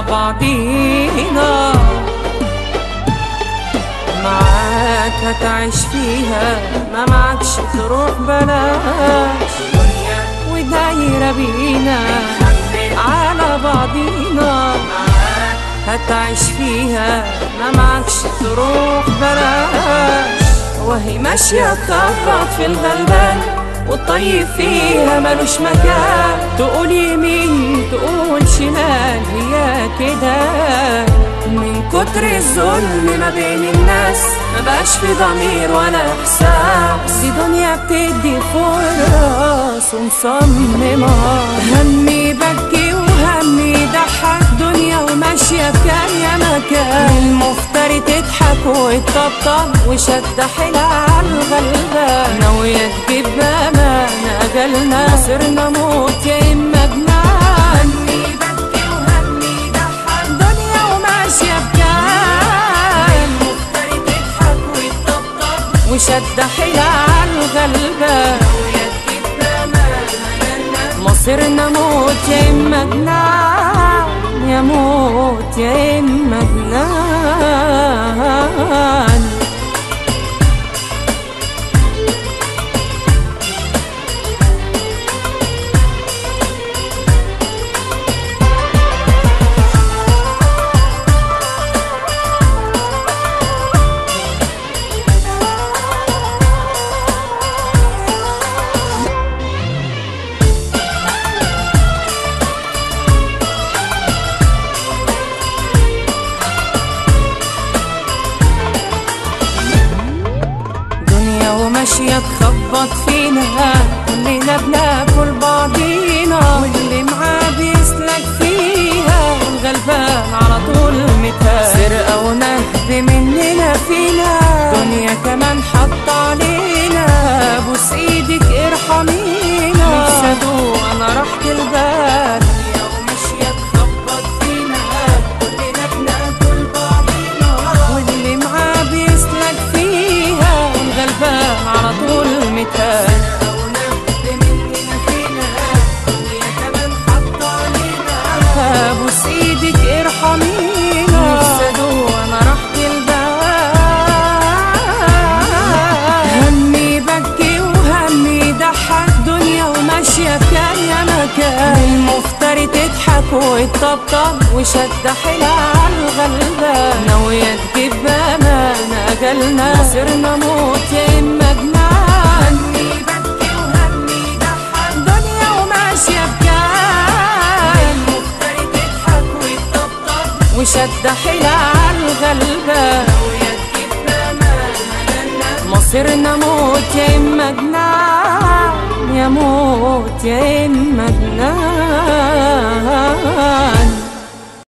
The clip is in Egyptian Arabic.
على بعضينا معاك هتعيش فيها ما معكش تروح بلاش ودايرة بينا على بعضينا هتعيش فيها ما معكش تروح بلاش وهي ماشية تخبط في الغلبان والطيب فيها ملوش مكان تقول يمين تقول شمال هي كده من كتر الظلم ما بين الناس ما بقاش في ضمير ولا احساس دي دنيا بتدي فرص ومصممة همي بكي وهمي ضحك دنيا وماشية بكاية مكان المفتري تضحك وتطبطب وشد حيلها عالغلبان ناوية تجيب بأمان أجلنا صرنا موت يا إما جنان همي بكي وهمي ضحك دنيا وماشية بكاية المفتري تضحك وتطبطب وشد حيلها عالغلبان ناوية تجيب بأمان أجلنا مصيرنا موت يا إما جنان يا موت يا إما جنان دنيا وماشية تخبط فينا كلنا بناكل بعضينا واللي معاه بيسلك فيها والغلبان على طول متاح سرقة ونهب مننا فينا دنيا كمان حط علينا بوس ايدك ارحمينا نفسي ادوق انا راحة البال دنيا وماشية تخبط فينا كلنا بناكل بعضينا واللي معاه بيسلك فيها والغلبان على طول متاح ابوس ايدك ارحمينا نفسي ادوق انا راحة البال همي بكي وهمي ضحك دنيا وماشية بكاية مكان المفتري تضحك وتطبطب وشد حيلها عالغلبان ناوية تجيب بأمان أجلنا صرنا موت يا إما جنان همي بكي وهمي ضحك دنيا وماشية بكاية المفتري تضحك وتطبطب وشد حيلها عالغلبان ناوية تجيب بأمان أجلنا مصيرنا موت يا إما جنان يا موت يا إما جنان